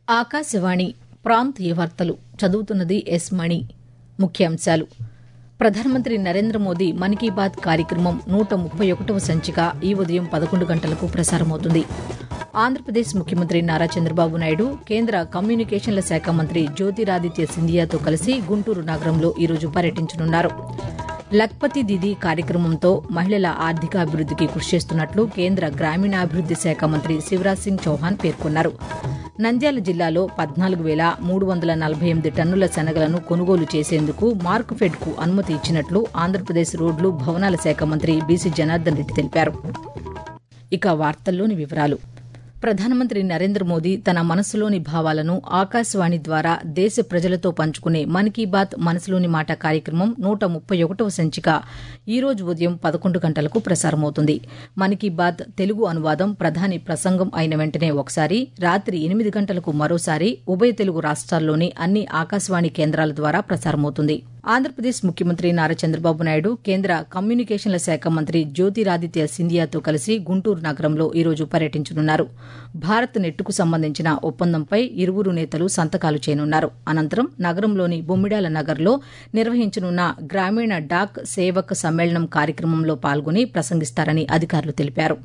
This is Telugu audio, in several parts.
ఆకాశవాణి ప్రాంతీయ వార్తలు చదువుతున్నది ఎస్ మణి ముఖ్యాంశాలు ప్రధానమంత్రి నరేంద్ర మోదీ మన్ కీ బాత్ కార్యక్రమం నూట ముప్పై ఒకటవ సంచిక ఈ ఉదయం పదకొండు గంటలకు ప్రసారమవుతుంది ఆంధ్రప్రదేశ్ ముఖ్యమంత్రి నారా చంద్రబాబు నాయుడు కేంద్ర కమ్యూనికేషన్ల శాఖ మంత్రి జ్యోతిరాదిత్య సింధియాతో కలిసి గుంటూరు నగరంలో ఈరోజు పర్యటించనున్నారు లక్పతి దీదీ కార్యక్రమంతో మహిళల ఆర్థికాభివృద్దికి కృషి చేస్తున్నట్లు కేంద్ర గ్రామీణాభివృద్ది శాఖ మంత్రి శివరాజ్ సింగ్ చౌహాన్ పేర్కొన్నారు నంద్యాల జిల్లాలో పద్నాలుగు వేల మూడు వందల నలభై ఎనిమిది టన్నుల శనగలను కొనుగోలు చేసేందుకు మార్క్ఫెడ్ కు అనుమతి ఇచ్చినట్లు ఆంధ్రప్రదేశ్ రోడ్లు భవనాల శాఖ మంత్రి బీసీ జనార్దన్ రెడ్డి తెలిపారు ఇక వార్తల్లోని వివరాలు ప్రధానమంత్రి నరేంద్ర మోదీ తన మనసులోని భావాలను ఆకాశవాణి ద్వారా దేశ ప్రజలతో పంచుకునే మన్ కీ బాత్ మనసులోని మాట కార్యక్రమం నూట ముప్పై ఒకటవ సంచిక ఈ రోజు ఉదయం పదకొండు గంటలకు ప్రసారమవుతుంది మన్ కీ బాత్ తెలుగు అనువాదం ప్రధాని ప్రసంగం అయిన వెంటనే ఒకసారి రాత్రి ఎనిమిది గంటలకు మరోసారి ఉభయ తెలుగు రాష్ట్రాల్లోని అన్ని ఆకాశవాణి కేంద్రాల ద్వారా ప్రసారమవుతుంది ఆంధ్రప్రదేశ్ ముఖ్యమంత్రి నారా చంద్రబాబు నాయుడు కేంద్ర కమ్యూనికేషన్ల శాఖ మంత్రి జ్యోతిరాదిత్య సింధియాతో కలిసి గుంటూరు నగరంలో ఈరోజు పర్యటించనున్నారు భారత్ నెట్టుకు సంబంధించిన ఒప్పందంపై ఇరువురు నేతలు సంతకాలు చేయనున్నారు అనంతరం నగరంలోని బొమ్మిడాల నగర్లో నిర్వహించనున్న గ్రామీణ డాక్ సేవక్ సమ్మేళనం కార్యక్రమంలో పాల్గొని ప్రసంగిస్తారని అధికారులు తెలిపారు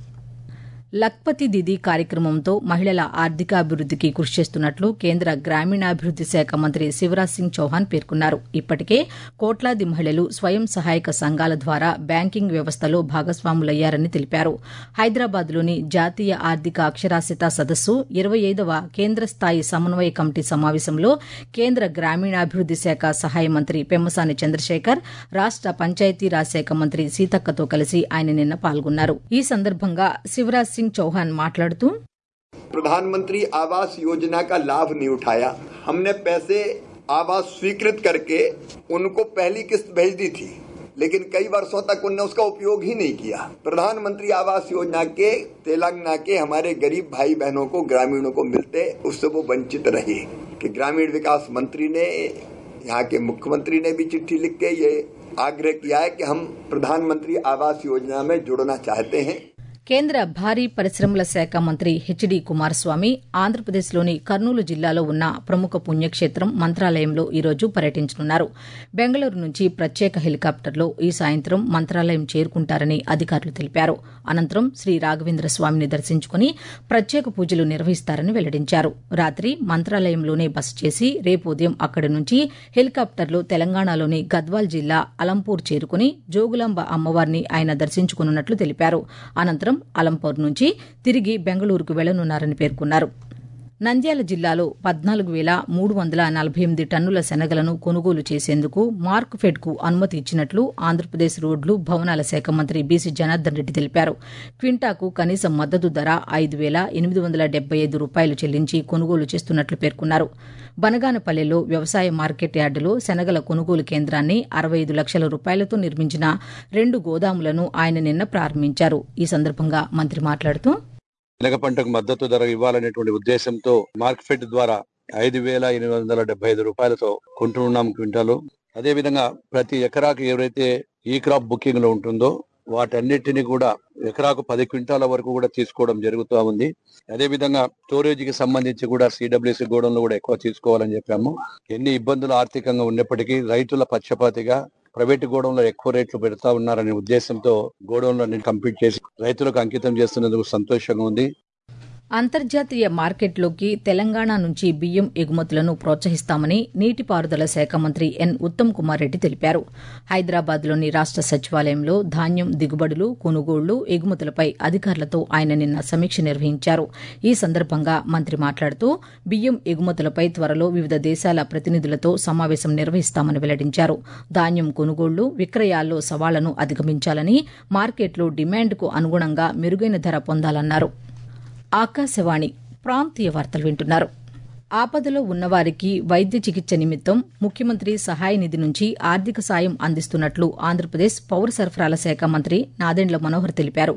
లక్పతి దీదీ కార్యక్రమంతో మహిళల ఆర్థికాభివృద్దికి కృషి చేస్తున్నట్లు కేంద్ర గ్రామీణాభివృద్ది శాఖ మంత్రి శివరాజ్ సింగ్ చౌహాన్ పేర్కొన్నారు ఇప్పటికే కోట్లాది మహిళలు స్వయం సహాయక సంఘాల ద్వారా బ్యాంకింగ్ వ్యవస్థలో భాగస్వాములయ్యారని తెలిపారు హైదరాబాద్లోని జాతీయ ఆర్థిక అక్షరాస్యత సదస్సు ఇరవై ఐదవ కేంద్ర స్థాయి సమన్వయ కమిటీ సమావేశంలో కేంద్ర గ్రామీణాభివృద్ది శాఖ సహాయ మంత్రి పెమ్మసాని చంద్రశేఖర్ రాష్ట పంచాయతీరాజ్ శాఖ మంత్రి సీతక్కతో కలిసి ఆయన నిన్న పాల్గొన్నారు ఈ సందర్భంగా శివరాజ్ సింగ్ चौहान మాట్లాడుతూ प्रधानमंत्री आवास योजना का लाभ नहीं उठाया हमने पैसे आवास स्वीकृत करके उनको पहली किस्त भेज दी थी लेकिन कई वर्षों तक उनने उसका उपयोग ही नहीं किया प्रधानमंत्री आवास योजना के तेलंगाना के हमारे गरीब भाई बहनों को ग्रामीणों को मिलते उससे वो वंचित रहे कि ग्रामीण विकास मंत्री ने यहाँ के मुख्यमंत्री ने भी चिट्ठी लिख के ये आग्रह किया है कि हम प्रधानमंत्री आवास योजना में जुड़ना चाहते हैं కేంద్ర భారీ పరిశ్రమల శాఖ మంత్రి హెచ్డి కుమారస్వామి ఆంధ్రప్రదేశ్లోని కర్నూలు జిల్లాలో ఉన్న ప్రముఖ పుణ్యక్షేత్రం మంత్రాలయంలో ఈరోజు పర్యటించనున్నారు బెంగళూరు నుంచి ప్రత్యేక హెలికాప్టర్లో ఈ సాయంత్రం మంత్రాలయం చేరుకుంటారని అధికారులు తెలిపారు అనంతరం శ్రీ రాఘవేంద్ర స్వామిని దర్శించుకుని ప్రత్యేక పూజలు నిర్వహిస్తారని వెల్లడించారు రాత్రి మంత్రాలయంలోనే బస చేసి రేపు ఉదయం అక్కడి నుంచి హెలికాప్టర్లో తెలంగాణలోని గద్వాల్ జిల్లా అలంపూర్ చేరుకుని జోగులాంబ అమ్మవారిని ఆయన దర్శించుకున్నట్లు తెలిపారు అనంతరం అలంపూర్ నుంచి తిరిగి బెంగళూరుకు వెళ్లనున్నారని పేర్కొన్నారు నంద్యాల జిల్లాలో పద్నాలుగు వేల మూడు వందల నలభై ఎనిమిది టన్నుల శనగలను కొనుగోలు చేసేందుకు మార్క్ ఫెడ్ కు అనుమతి ఇచ్చినట్లు ఆంధ్రప్రదేశ్ రోడ్లు భవనాల శాఖ మంత్రి బీసీ జనార్దన్ రెడ్డి తెలిపారు క్వింటాకు కనీస మద్దతు ధర ఐదు వేల ఎనిమిది వందల డెబ్బై ఐదు రూపాయలు చెల్లించి కొనుగోలు చేస్తున్నట్లు పేర్కొన్నారు బనగానపల్లెలో వ్యవసాయ మార్కెట్ యార్డులో శనగల కొనుగోలు కేంద్రాన్ని అరవై ఐదు లక్షల రూపాయలతో నిర్మించిన రెండు గోదాములను ఆయన నిన్న ప్రారంభించారు ఈ సందర్భంగా మంత్రి మాట్లాడుతూ శనగ పంటకు మద్దతు ధర ఇవ్వాలనేటువంటి ఉద్దేశంతో మార్కెట్ ద్వారా ఐదు వేల ఎనిమిది వందల డెబ్బై ఐదు రూపాయలతో కొంటున్నాం క్వింటాలు అదే విధంగా ప్రతి ఎకరాకు ఎవరైతే ఈ క్రాప్ బుకింగ్ లో ఉంటుందో వాటన్నిటిని కూడా ఎకరాకు పది క్వింటాల వరకు కూడా తీసుకోవడం జరుగుతూ ఉంది అదే విధంగా స్టోరేజ్ కి సంబంధించి కూడా సిడబ్ల్యూసి గోడంలో కూడా ఎక్కువ తీసుకోవాలని చెప్పాము ఎన్ని ఇబ్బందులు ఆర్థికంగా ఉన్నప్పటికీ రైతుల పక్షపాతిగా ప్రైవేట్ గోడౌన్లో ఎక్కువ రేట్లు పెడతా ఉన్నారనే ఉద్దేశంతో గోడౌన్లో కంప్లీట్ చేసి రైతులకు అంకితం చేస్తున్నందుకు సంతోషంగా ఉంది అంతర్జాతీయ మార్కెట్లోకి తెలంగాణ నుంచి బియ్యం ఎగుమతులను ప్రోత్సహిస్తామని నీటిపారుదల శాఖ మంత్రి ఎన్ ఉత్తమ్ కుమార్ రెడ్డి తెలిపారు హైదరాబాద్లోని రాష్ట సచివాలయంలో ధాన్యం దిగుబడులు కొనుగోళ్లు ఎగుమతులపై అధికారులతో ఆయన నిన్న సమీక్ష నిర్వహించారు ఈ సందర్భంగా మంత్రి మాట్లాడుతూ బియ్యం ఎగుమతులపై త్వరలో వివిధ దేశాల ప్రతినిధులతో సమావేశం నిర్వహిస్తామని వెల్లడించారు ధాన్యం కొనుగోళ్లు విక్రయాల్లో సవాళ్లను అధిగమించాలని మార్కెట్లో డిమాండ్కు అనుగుణంగా మెరుగైన ధర పొందాలన్నారు ఆకాశవాణి ప్రాంతీయ వార్తలు వింటున్నారు ఆపదలో ఉన్నవారికి వైద్య చికిత్స నిమిత్తం ముఖ్యమంత్రి సహాయ నిధి నుంచి ఆర్థిక సాయం అందిస్తున్నట్లు ఆంధ్రప్రదేశ్ పౌర సరఫరాల శాఖ మంత్రి నాదెండ్ల మనోహర్ తెలిపారు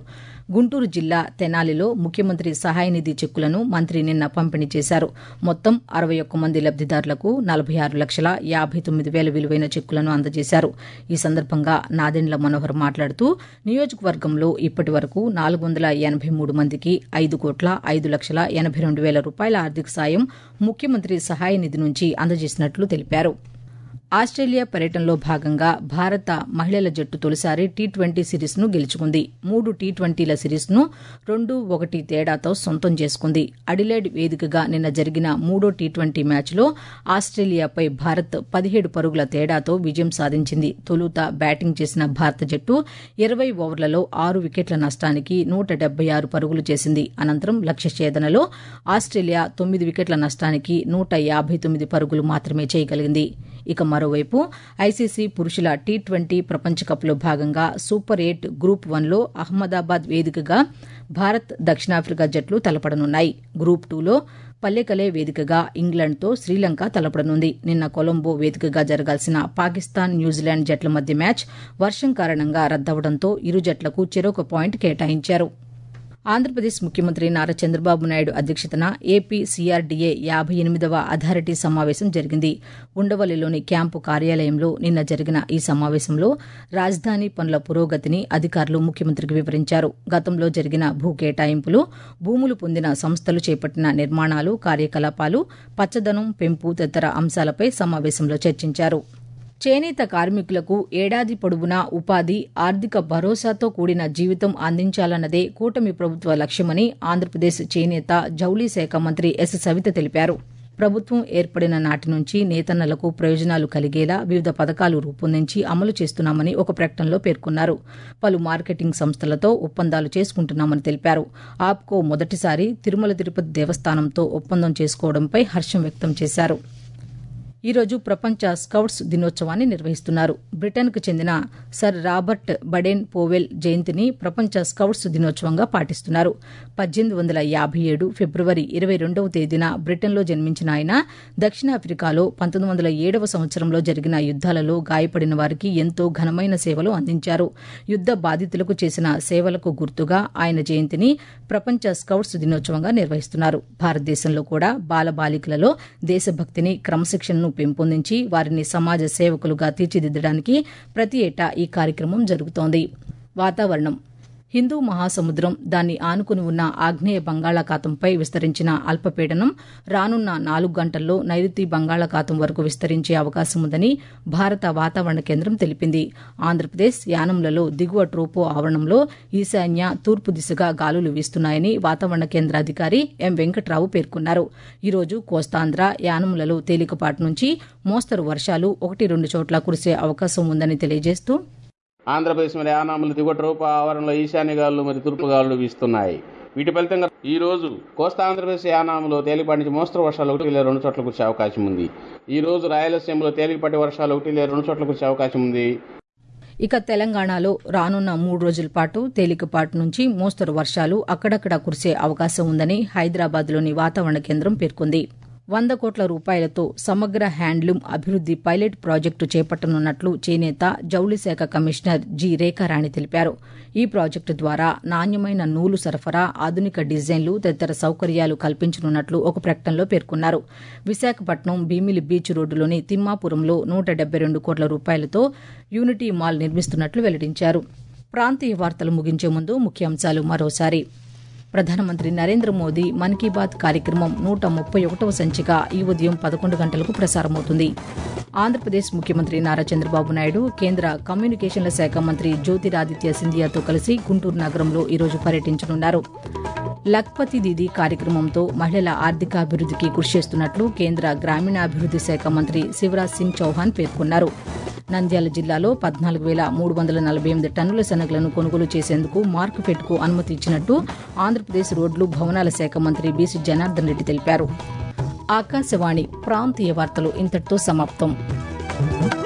గుంటూరు జిల్లా తెనాలిలో ముఖ్యమంత్రి సహాయ నిధి చెక్కులను మంత్రి నిన్న పంపిణీ చేశారు మొత్తం అరవై ఒక్క మంది లబ్దిదారులకు నలభై ఆరు లక్షల యాభై తొమ్మిది వేల విలువైన చెక్కులను అందజేశారు ఈ సందర్భంగా నాదెండ్ల మనోహర్ మాట్లాడుతూ నియోజకవర్గంలో ఇప్పటి వరకు నాలుగు వందల ఎనభై మూడు మందికి ఐదు కోట్ల ఐదు లక్షల ఎనభై రెండు వేల రూపాయల ఆర్థిక సాయం ముఖ్యమంత్రి సహాయ నిధి నుంచి అందజేసినట్లు తెలిపారు ఆస్ట్రేలియా పర్యటనలో భాగంగా భారత మహిళల జట్టు తొలిసారి టీ ట్వంటీ సిరీస్ను గెలుచుకుంది మూడు టీ ట్వంటీల సిరీస్ను రెండు ఒకటి తేడాతో సొంతం చేసుకుంది అడిలైడ్ వేదికగా నిన్న జరిగిన మూడో టీ ట్వంటీ మ్యాచ్లో ఆస్ట్రేలియాపై భారత్ పదిహేడు పరుగుల తేడాతో విజయం సాధించింది తొలుత బ్యాటింగ్ చేసిన భారత జట్టు ఇరవై ఓవర్లలో ఆరు వికెట్ల నష్టానికి నూట డెబ్బై ఆరు పరుగులు చేసింది అనంతరం లక్ష్య ఛేదనలో ఆస్ట్రేలియా తొమ్మిది వికెట్ల నష్టానికి నూట యాభై తొమ్మిది పరుగులు మాత్రమే చేయగలిగింది ఇక మరోవైపు ఐసీసీ పురుషుల టీ ట్వంటీ ప్రపంచ కప్లో భాగంగా సూపర్ ఎయిట్ గ్రూప్ వన్లో అహ్మదాబాద్ వేదికగా భారత్ దక్షిణాఫ్రికా జట్లు తలపడనున్నాయి గ్రూప్ టూలో పల్లెకలే వేదికగా ఇంగ్లాండ్తో శ్రీలంక తలపడనుంది నిన్న కొలంబో వేదికగా జరగాల్సిన పాకిస్తాన్ న్యూజిలాండ్ జట్ల మధ్య మ్యాచ్ వర్షం కారణంగా రద్దవడంతో ఇరు జట్లకు చెరొక పాయింట్ కేటాయించారు ఆంధ్రప్రదేశ్ ముఖ్యమంత్రి నారా చంద్రబాబు నాయుడు అధ్యక్షతన ఏపీ సీఆర్డీఏ యాభై ఎనిమిదవ అథారిటీ సమావేశం జరిగింది ఉండవల్లిలోని క్యాంపు కార్యాలయంలో నిన్న జరిగిన ఈ సమావేశంలో రాజధాని పనుల పురోగతిని అధికారులు ముఖ్యమంత్రికి వివరించారు గతంలో జరిగిన భూ కేటాయింపులు భూములు పొందిన సంస్థలు చేపట్టిన నిర్మాణాలు కార్యకలాపాలు పచ్చదనం పెంపు తదితర అంశాలపై సమావేశంలో చర్చించారు చేనేత కార్మికులకు ఏడాది పొడవునా ఉపాధి ఆర్థిక భరోసాతో కూడిన జీవితం అందించాలన్నదే కూటమి ప్రభుత్వ లక్ష్యమని ఆంధ్రప్రదేశ్ చేనేత జౌళి శాఖ మంత్రి ఎస్ సవిత తెలిపారు ప్రభుత్వం ఏర్పడిన నాటి నుంచి నేతన్నలకు ప్రయోజనాలు కలిగేలా వివిధ పథకాలు రూపొందించి అమలు చేస్తున్నామని ఒక ప్రకటనలో పేర్కొన్నారు పలు మార్కెటింగ్ సంస్థలతో ఒప్పందాలు చేసుకుంటున్నామని తెలిపారు ఆప్కో మొదటిసారి తిరుమల తిరుపతి దేవస్థానంతో ఒప్పందం చేసుకోవడంపై హర్షం వ్యక్తం చేశారు ఈ రోజు ప్రపంచ స్కౌట్స్ దినోత్సవాన్ని నిర్వహిస్తున్నారు బ్రిటన్కు చెందిన సర్ రాబర్ట్ బడెన్ పోవెల్ జయంతిని ప్రపంచ స్కౌట్స్ దినోత్సవంగా పాటిస్తున్నారు పద్దెనిమిది వందల యాభై ఏడు ఫిబ్రవరి ఇరవై రెండవ తేదీన బ్రిటన్లో జన్మించిన ఆయన దక్షిణాఫ్రికాలో పంతొమ్మిది వందల ఏడవ సంవత్సరంలో జరిగిన యుద్దాలలో గాయపడిన వారికి ఎంతో ఘనమైన సేవలు అందించారు యుద్ద బాధితులకు చేసిన సేవలకు గుర్తుగా ఆయన జయంతిని ప్రపంచ స్కౌట్స్ దినోత్సవంగా నిర్వహిస్తున్నారు భారతదేశంలో కూడా బాలబాలికలలో దేశభక్తిని క్రమశిక్షణను పెంపొందించి వారిని సమాజ సేవకులుగా తీర్చిదిద్దడానికి ప్రతి ఏటా ఈ కార్యక్రమం జరుగుతోంది వాతావరణం హిందూ మహాసముద్రం దాన్ని ఆనుకుని ఉన్న ఆగ్నేయ బంగాళాఖాతంపై విస్తరించిన అల్పపీడనం రానున్న నాలుగు గంటల్లో నైరుతి బంగాళాఖాతం వరకు విస్తరించే అవకాశం ఉందని భారత వాతావరణ కేంద్రం తెలిపింది ఆంధ్రప్రదేశ్ యానంలలో దిగువ ట్రోపో ఆవరణంలో ఈశాన్య తూర్పు దిశగా గాలులు వీస్తున్నాయని వాతావరణ కేంద్ర అధికారి ఎం వెంకట్రావు పేర్కొన్నారు ఈరోజు కోస్తాంధ్ర యానములలో తేలికపాటి నుంచి మోస్తరు వర్షాలు ఒకటి రెండు చోట్ల కురిసే అవకాశం ఉందని తెలియజేస్తూ ఆంధ్రప్రదేశ్ మరి యానాములు దిగువ రూప ఆవరణలో ఈశాన్య గాలులు మరి తూర్పు గాలులు వీస్తున్నాయి వీటి ఫలితంగా ఈ రోజు కోస్తా ఆంధ్రప్రదేశ్ యానాములో తేలిపాటి నుంచి మోస్తరు వర్షాలు ఒకటి లేదా రెండు చోట్ల కురిసే అవకాశం ఉంది ఈ రోజు రాయలసీమలో తేలికపాటి వర్షాలు ఒకటి లేదా రెండు చోట్ల కురిసే అవకాశం ఉంది ఇక తెలంగాణలో రానున్న మూడు రోజుల పాటు తేలికపాటి నుంచి మోస్తరు వర్షాలు అక్కడక్కడ కురిసే అవకాశం ఉందని హైదరాబాద్లోని వాతావరణ కేంద్రం పేర్కొంది వంద కోట్ల రూపాయలతో సమగ్ర హ్యాండ్లూమ్ అభివృద్ది పైలట్ ప్రాజెక్టు చేపట్టనున్నట్లు చేనేత జౌళి శాఖ కమిషనర్ జి రేఖారాణి తెలిపారు ఈ ప్రాజెక్టు ద్వారా నాణ్యమైన నూలు సరఫరా ఆధునిక డిజైన్లు తదితర సౌకర్యాలు కల్పించనున్నట్లు ఒక ప్రకటనలో పేర్కొన్నారు విశాఖపట్నం భీమిలి బీచ్ రోడ్డులోని తిమ్మాపురంలో నూట డెబ్బై రెండు కోట్ల రూపాయలతో యూనిటీ మాల్ నిర్మిస్తున్నట్లు వెల్లడించారు ప్రాంతీయ వార్తలు ముగించే ముందు ముఖ్యాంశాలు మరోసారి ప్రధానమంత్రి నరేంద్ర మోదీ మన్ కీ బాత్ కార్యక్రమం నూట ముప్పై ఒకటవ సంచిక ఈ ఉదయం పదకొండు గంటలకు ప్రసారమవుతుంది ఆంధ్రప్రదేశ్ ముఖ్యమంత్రి నారా చంద్రబాబు నాయుడు కేంద్ర కమ్యూనికేషన్ల శాఖ మంత్రి జ్యోతిరాదిత్య సింధియాతో కలిసి గుంటూరు నగరంలో ఈరోజు పర్యటించనున్నారు లక్పతి దీదీ కార్యక్రమంతో మహిళల ఆర్థికాభివృద్ధికి కృషి చేస్తున్నట్లు కేంద్ర గ్రామీణాభివృద్ది శాఖ మంత్రి శివరాజ్ సింగ్ చౌహాన్ పేర్కొన్నారు నంద్యాల జిల్లాలో పద్నాలుగు వేల మూడు వందల నలభై ఎనిమిది టన్నుల శనగలను కొనుగోలు చేసేందుకు మార్కెట్కు అనుమతి ఇచ్చినట్టు ఆంధ్రప్రదేశ్ రోడ్లు భవనాల శాఖ మంత్రి బీసీ జనార్దన్ రెడ్డి తెలిపారు ఆకాశవాణి ప్రాంతీయ వార్తలు ఇంతటితో సమాప్తం